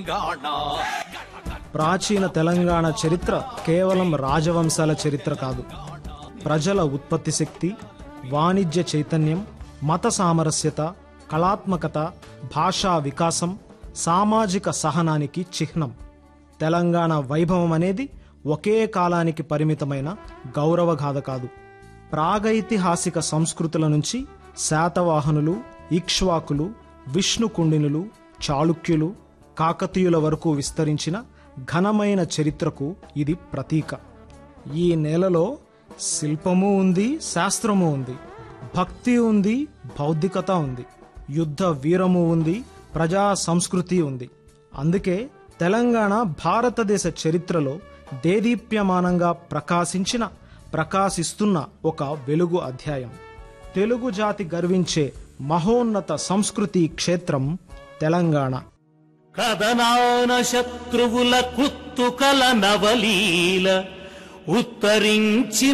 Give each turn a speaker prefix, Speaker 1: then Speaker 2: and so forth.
Speaker 1: ప్రాచీన తెలంగాణ చరిత్ర కేవలం రాజవంశాల చరిత్ర కాదు ప్రజల ఉత్పత్తి శక్తి వాణిజ్య చైతన్యం మత సామరస్యత కళాత్మకత భాషా వికాసం సామాజిక సహనానికి చిహ్నం తెలంగాణ వైభవం అనేది ఒకే కాలానికి పరిమితమైన గౌరవగాథ కాదు ప్రాగైతిహాసిక సంస్కృతుల నుంచి శాతవాహనులు ఇక్ష్వాకులు విష్ణుకుండినులు చాళుక్యులు కాకతీయుల వరకు విస్తరించిన ఘనమైన చరిత్రకు ఇది ప్రతీక ఈ నేలలో శిల్పము ఉంది శాస్త్రము ఉంది భక్తి ఉంది బౌద్ధికత ఉంది యుద్ధ వీరము ఉంది ప్రజా సంస్కృతి ఉంది అందుకే తెలంగాణ భారతదేశ చరిత్రలో దేదీప్యమానంగా ప్రకాశించిన ప్రకాశిస్తున్న ఒక వెలుగు అధ్యాయం తెలుగు జాతి గర్వించే మహోన్నత సంస్కృతి క్షేత్రం తెలంగాణ
Speaker 2: కదనాన శత్రువుల కుత్తుకల నవలీల ఉత్తరించి